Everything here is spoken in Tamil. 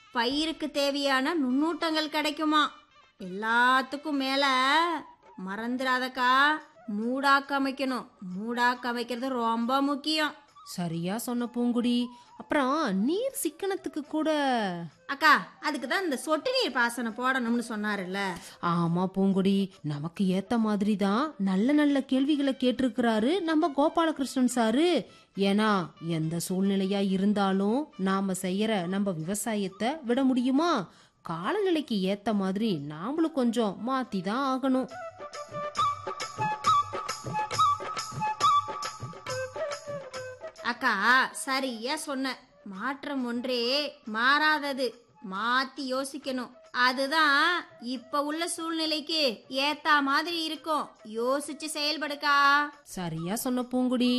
பயிருக்கு தேவையான நுண்ணூட்டங்கள் கிடைக்குமா எல்லாத்துக்கும் மேல மறந்துடாதக்கா மூடாக்கு அமைக்கணும் மூடாக்கு அமைக்கிறது ரொம்ப முக்கியம் சரியா சொன்ன பூங்குடி அப்புறம் நீர் சிக்கனத்துக்கு கூட அக்கா அதுக்கு தான் இந்த சொட்டு நீர் பாசனம் போடணும்னு சொன்னாருல்ல ஆமா பூங்குடி நமக்கு ஏத்த மாதிரி தான் நல்ல நல்ல கேள்விகளை கேட்டிருக்கிறாரு நம்ம கோபாலகிருஷ்ணன் சாரு ஏன்னா எந்த சூழ்நிலையா இருந்தாலும் நாம செய்யற நம்ம விவசாயத்தை விட முடியுமா காலநிலைக்கு ஏத்த மாதிரி நாமளும் கொஞ்சம் மாத்தி தான் ஆகணும் அக்கா சரியா சொன்ன மாற்றம் ஒன்றே மாறாதது மாத்தி யோசிக்கணும் அதுதான் இப்ப உள்ள சூழ்நிலைக்கு ஏத்தா மாதிரி இருக்கும் யோசிச்சு செயல்படுக்கா சரியா சொன்ன பூங்குடி